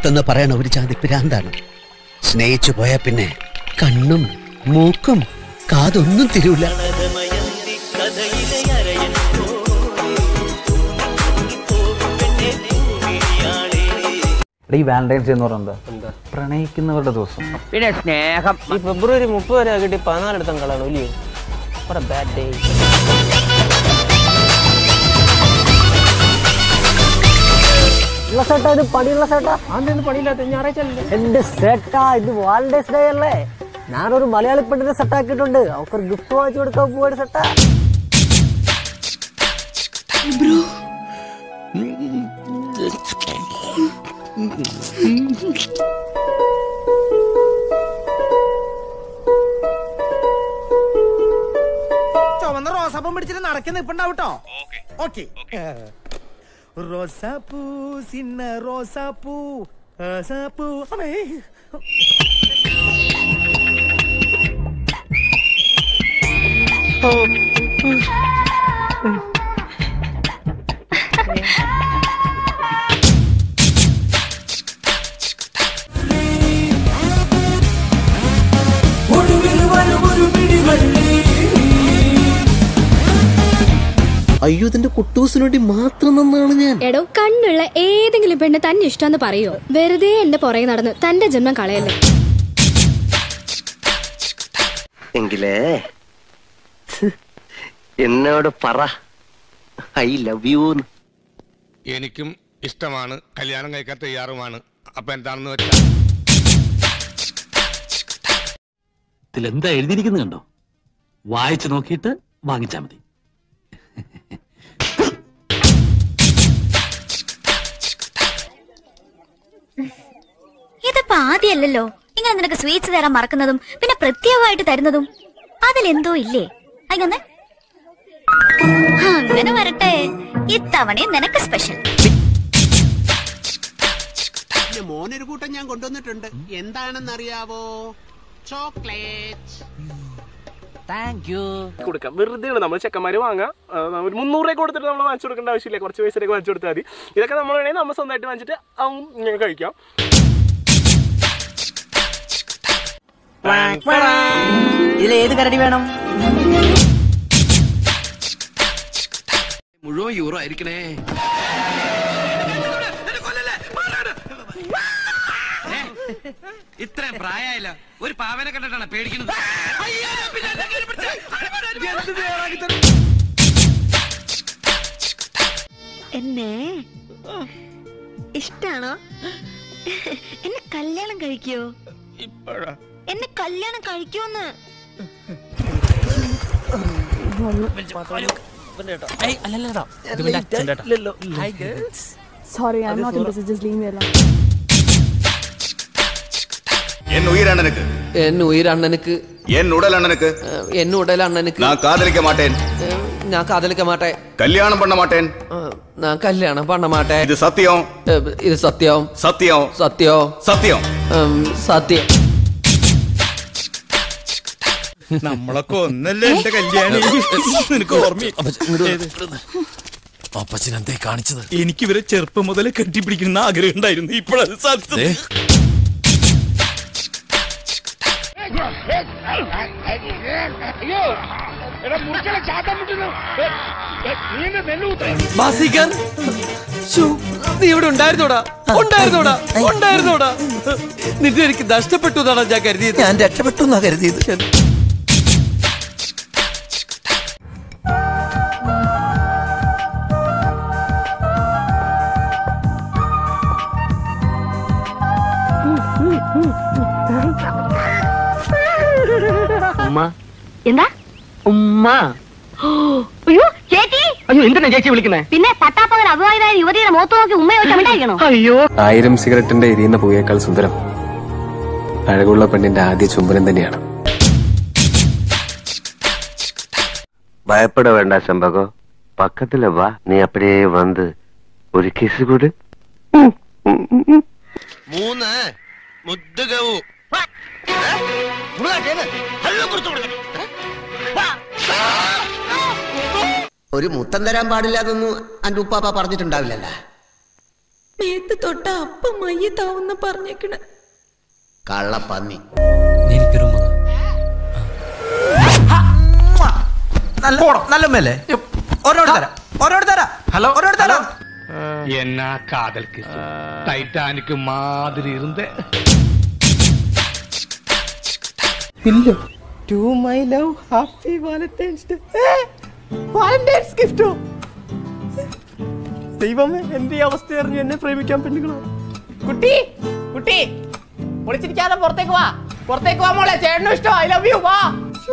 എന്ന് പറയണ ഒരു ജാതി പിരാന്താണ് സ്നേഹിച്ചു പോയ പിന്നെ കണ്ണും മൂക്കും കാതൊന്നും തിരൂല ഈ വാലന്റൈൻസ് ഡേ എന്ന് പറയുന്നത് എന്താ പ്രണയിക്കുന്നവരുടെ ദിവസം പിന്നെ സ്നേഹം ഈ ഫെബ്രുവരി മുപ്പത് വരെ കിട്ടി പതിനാലിടത്തും കളാണ് ഇല്ലയോ What a bad day. ഉള്ള സേട്ടാ ഇത് പണിയുള്ള സേട്ടാ അതെന്ത് പണിയില്ലാത്ത ഞായറാഴ്ച അല്ലേ എന്റെ സേട്ടാ ഇത് വാലന്റൈൻസ് ഡേ അല്ലേ ഞാനൊരു മലയാളി പെണ്ണിനെ സെറ്റാക്കിയിട്ടുണ്ട് അവർക്ക് ഗിഫ്റ്റ് വാങ്ങിച്ചു കൊടുക്കാൻ പോവാണ് സെട്ടാ ചുവന്ന റോസാപ്പം പിടിച്ചിട്ട് നടക്കി നിപ്പുണ്ടാവട്ടോ ഓക്കെ റോസാപ്പൂ സിന്ന റോസാപ്പൂ റോസാപ്പൂ അമ്മേ അയ്യോ ഇതിന്റെ കുട്ടൂസിന് വേണ്ടി മാത്രം നന്നാണ് ഞാൻ എടോ കണ്ണുള്ള ഏതെങ്കിലും പെണ്ണ് തന്നെ ഇഷ്ടമെന്ന് പറയോ വെറുതെ എന്റെ പുറകെ നടന്ന് തന്റെ ജന്മം കളയല്ലേ എങ്കിലേ എന്നോട് പറ ഐ ലവ് യു എനിക്കും ഇഷ്ടമാണ് കല്യാണം കഴിക്കാൻ തയ്യാറുമാണ് അപ്പൊ എന്താണെന്ന് വെച്ചാൽ ഇതിലെന്താ എഴുതിയിരിക്കുന്നത് കണ്ടോ വായിച്ചു നോക്കിയിട്ട് വാങ്ങിച്ചാ മതി ഇതിപ്പോ ആദ്യമല്ലല്ലോ ഇങ്ങനെ നിനക്ക് സ്വീറ്റ്സ് തരാൻ മറക്കുന്നതും പിന്നെ പ്രത്യേകമായിട്ട് തരുന്നതും അതിലെന്തോ ഇല്ലേ അങ്ങനെ അങ്ങനെ വരട്ടെ ഇത്തവണയും നിനക്ക് സ്പെഷ്യൽ മോനൊരു കൂട്ടം ഞാൻ കൊണ്ടുവന്നിട്ടുണ്ട് എന്താണെന്നറിയാവോ ചോക്ലേറ്റ് താങ്ക് യു കൊടുക്കാം വെറുതെ നമ്മൾ ചെക്കന്മാര് വാങ്ങാം ആ, ഒരു മുന്നൂറ് രൂപ കൊടുത്തിട്ട് നമ്മൾ വാങ്ങിച്ചു കൊടുക്കേണ്ട ആവശ്യമില്ല കുറച്ച് പൈസയൊക്കെ വാങ്ങിച്ചു കൊടുത്താൽ മതി ഇതൊക്കെ നമ്മൾ വേണമെങ്കിൽ നമ്മൾ സ്വന്തമായിട്ട് വാങ്ങിച്ചിട്ട് അവൻ ഇങ്ങനെ കഴിക്കാം ഇതിൽ ഏത് കരടി വേണം മുഴുവൻ യൂറോ ആയിരിക്കണേ ഇത്രയും പ്രായമായില്ല ഒരു പാവനെ കണ്ടിട്ടാണ് പേടിക്കുന്നത് എന്നെ ഇഷ്ടാണോ എന്നെ കല്യാണം കഴിക്കോ എന്നെ കല്യാണം കഴിക്കോന്ന് sorry I not interested just leave me alone എൻ ഉയരണ്ണനുക്ക് എൻ ഉയരണ്ണനുക്ക് എൻ ഉടലണ്ണനുക്ക് എൻ ഉടൽ അണ്ണനുക്ക് நான் காதலிக்க மாட்டேன் ഞാൻ കാതലിക്ക മാട്ടെ கல்யாணம் பண்ண மாட்டேன் ഞാൻ കല്യാണം പണ്ണ മാട്ടെ இது சத்தியம் ഇത് സത്യം சத்தியம் സത്യോ சத்தியம் സത്യം നമ്മളൊക്കെ ഒന്നല്ലേ എന്റെ കല്യാണി നിനക്ക് ഓർമ്മ അപ്പച്ചനെന്തേ കാണിച്ചത് എനിക്ക് ഇവരെ ചെറുപ്പം മുതലേ കെട്ടിപ്പിടിക്കുന്ന ആഗ്രഹം ഉണ്ടായിരുന്നു ഇപ്പോഴത് സാധിച്ചത് ബാസിക്കൻ ശ്ശോ, നീ ഇവിടെ ഉണ്ടായിരുന്നോടാ ഉണ്ടായിരുന്നോടാ ഉണ്ടായിരുന്നോടാ നിന്നെ എനിക്ക് നഷ്ടപ്പെട്ടു എന്നാണ് ഞാൻ കരുതിയത് ഞാൻ രക്ഷപ്പെട്ടു എന്നാ കരുതിയത് എന്താ ഉമ്മ അയ്യോ ചേച്ചി അയ്യോ എന്തിനാ ചേച്ചി വിളിക്കുന്നേ പിന്നെ പട്ടാപ്പകൽ അഭിമാനായ യുവതിയുടെ മുഖത്ത് നോക്കി ഉമ്മയെ വെച്ച് ഉണ്ടായിരിക്കണോ അയ്യോ ആയിരം സിഗരറ്റിന്റെ എരിയുന്ന പുകയേക്കാൾ സുന്ദരം അഴകുള്ള പെണ്ണിന്റെ ആദ്യ ചുംബനം തന്നെയാണ് பயப்பட வேண்டாம் செம்பகம் பக்கத்துல வா நீ அப்படியே வந்து ஒரு கிஸ் கொடு മൂന്ന് മുദ്ദുകവും ഒരു മുത്തം തരാൻ പാടില്ല എന്നൊന്നും അന്റെ ഉപ്പാപ്പ പറഞ്ഞിട്ടുണ്ടാവില്ലല്ലോ മേത്ത് തൊട്ട അപ്പം മയ്യത്താവുന്ന പറഞ്ഞേക്കണേ കള്ളപ്പന്നി എനിക്കൊരു നല്ല നല്ല മേലെ ഒരോട് തരാം ഒരോട് തരാം ഹലോ ഒരോട് തരാം എന്നാ കാതൽ കിസ് ടൈറ്റാനിക് മാതിരി ഇരുந்தേ ഇല്ല to my love happy Valentine's day Valentine's ഗിഫ്റ്റോ ദൈവമേ എന്റെ ഈ അവസ്ഥ അറിഞ്ഞു എന്നെ പ്രേമിക്കാൻ പെണ്ണുങ്ങളോ കുട്ടി കുട്ടി ഒളിച്ചിരിക്കാതെ പുറത്തേക്ക് വാ പുറത്തേക്ക് വാ മോളെ ചേട്ടനും ഇഷ്ടം ഐ ലവ് യു വാ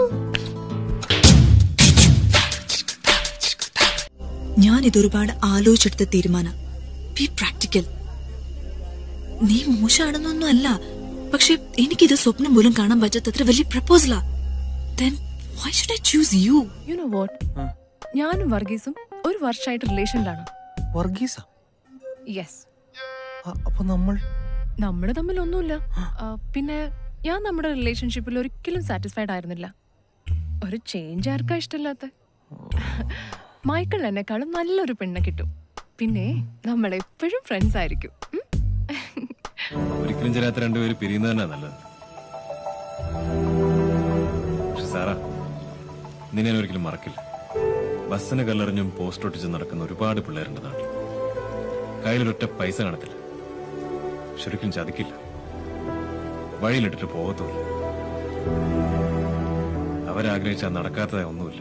ഞാൻ ഇതൊരുപാട് ആലോചിച്ചെടുത്ത തീരുമാനം ബി പ്രാക്ടിക്കൽ നീ മോശമാണെന്നൊന്നും അല്ല പക്ഷെ എനിക്കിത് സ്വപ്നം പോലും കാണാൻ പറ്റാത്തത്ര വലിയ പ്രപ്പോസലാ then why should I choose you? You know what ഞാനും വർഗീസും ഒരു വർഷമായിട്ട് റിലേഷനിലാണ് വർഗീസ യെസ് അപ്പൊ നമ്മൾ നമ്മൾ തമ്മിൽ ഒന്നുമില്ല ആ, പിന്നെ ഞാൻ നമ്മുടെ റിലേഷൻഷിപ്പിൽ ഒരിക്കലും സാറ്റിസ്ഫൈഡ് ആയിരുന്നില്ല ഒരു ചേഞ്ച് ആർക്കാ ഇഷ്ടമില്ലാത്ത മൈക്കിൾ എന്നെക്കാളും നല്ലൊരു പെണ്ണെ കിട്ടും പിന്നെ നമ്മൾ എപ്പോഴും ഫ്രണ്ട്സ് ആയിരിക്കും ഉം? ഒരിക്കലും ചേരാത്ത രണ്ടുപേര് പിരിയുന്നത് തന്നെ നല്ലത് പക്ഷെ സാറാ നിന്നെ ഞാൻ ഒരിക്കലും മറക്കില്ല ബസ്സിന് കല്ലെറിഞ്ഞും പോസ്റ്റ് ഒട്ടിച്ച് നടക്കുന്ന ഒരുപാട് പിള്ളേരുണ്ട് നാട്ടിൽ കയ്യിലൊരൊറ്റ പൈസ കാണത്തില്ല പക്ഷെ ഒരിക്കലും ചതിക്കില്ല വഴിയിലിട്ടിട്ട് പോകത്തുമില്ല അവരാഗ്രഹിച്ചാൽ നടക്കാത്തതായ ഒന്നുമില്ല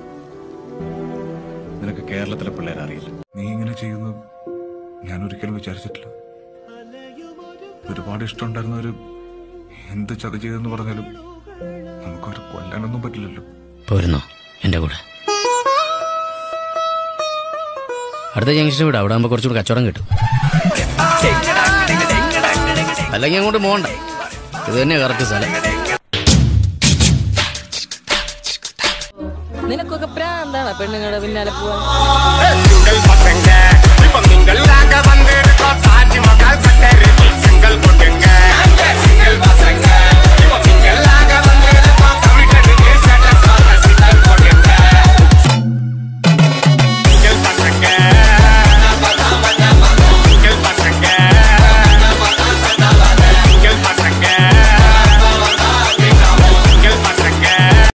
നിനക്ക് കേരളത്തിലെ പിള്ളേരെ അറിയില്ല നീ ഇങ്ങനെ ചെയ്യുന്നത് ഞാൻ ഒരിക്കലും വിചാരിച്ചിട്ടില്ല ഒരുപാട് ഇഷ്ടമുണ്ടായിരുന്നവര് എന്ത് ചതി ചെയ്തെന്ന് പറഞ്ഞാലും നമുക്കവരെ കൊല്ലാനൊന്നും പറ്റില്ലല്ലോ പോരുന്നോ എന്റെ കൂടെ അടുത്ത ജംഗ്ഷൻ വിടാം അവിടെ ആകുമ്പോ കുറച്ചുകൂടി കച്ചവടം കിട്ടും അല്ലെങ്കിൽ അങ്ങോട്ട് പോകണ്ട ഇത് തന്നെ കറക്റ്റ് സ്ഥലം നിനക്കൊക്കെ പ്രാന്താണ് പെണ്ണുങ്ങളുടെ പിന്നാലെ പോവാൻ